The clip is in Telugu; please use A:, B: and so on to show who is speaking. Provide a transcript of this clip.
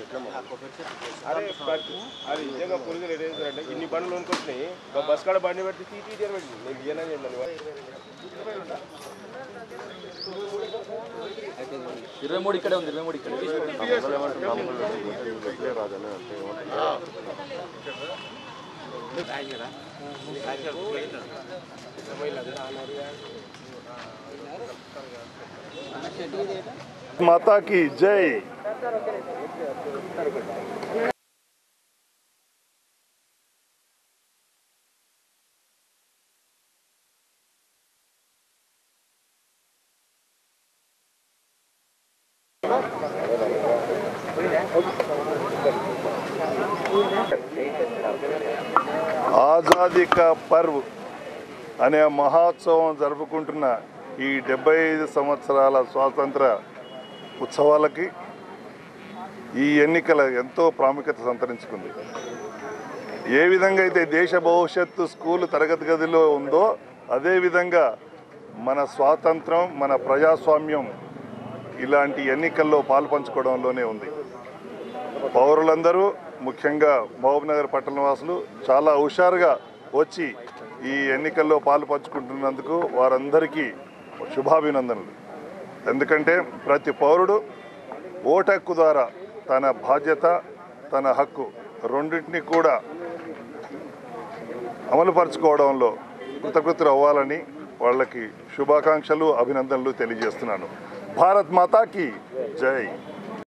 A: అరే బట్ అది నిజంగా పురుగులు ఎటు చేస్తారంటే ఇన్ని బండ్లు కొనుక్కొచ్చినాయి ఒక బస్ కాడ బండి పెట్టి తీ తీ అని పెట్టింది నేను ఇయ్యనని చెప్పాను
B: ఇరవై మూడు ఇక్కడే ఉంది ఇరవై మూడు ఇక్కడే
C: माता की जय ఆజాదీ కా పర్వ్ అనే మహోత్సవం జరుపుకుంటున్న ఈ డెబ్బై ఐదు సంవత్సరాల స్వాతంత్ర ఉత్సవాలకి ఈ ఎన్నికల ఎంతో ప్రాముఖ్యత సంతరించుకుంది ఏ విధంగా అయితే దేశ భవిష్యత్తు స్కూల్ తరగతి గదిలో ఉందో అదేవిధంగా మన స్వాతంత్రం మన ప్రజాస్వామ్యం ఇలాంటి ఎన్నికల్లో పాల్పంచుకోవడంలోనే ఉంది పౌరులందరూ ముఖ్యంగా మహబూబ్నగర్ పట్టణవాసులు చాలా హుషారుగా వచ్చి ఈ ఎన్నికల్లో పాలు పంచుకుంటున్నందుకు వారందరికీ శుభాభినందనలు ఎందుకంటే ప్రతి పౌరుడు ఓటు హక్కు ద్వారా తన బాధ్యత తన హక్కు రెండింటిని కూడా అమలుపరచుకోవడంలో కృతకృతులు అవ్వాలని వాళ్ళకి శుభాకాంక్షలు అభినందనలు తెలియజేస్తున్నాను భారత్ మాతాకి జై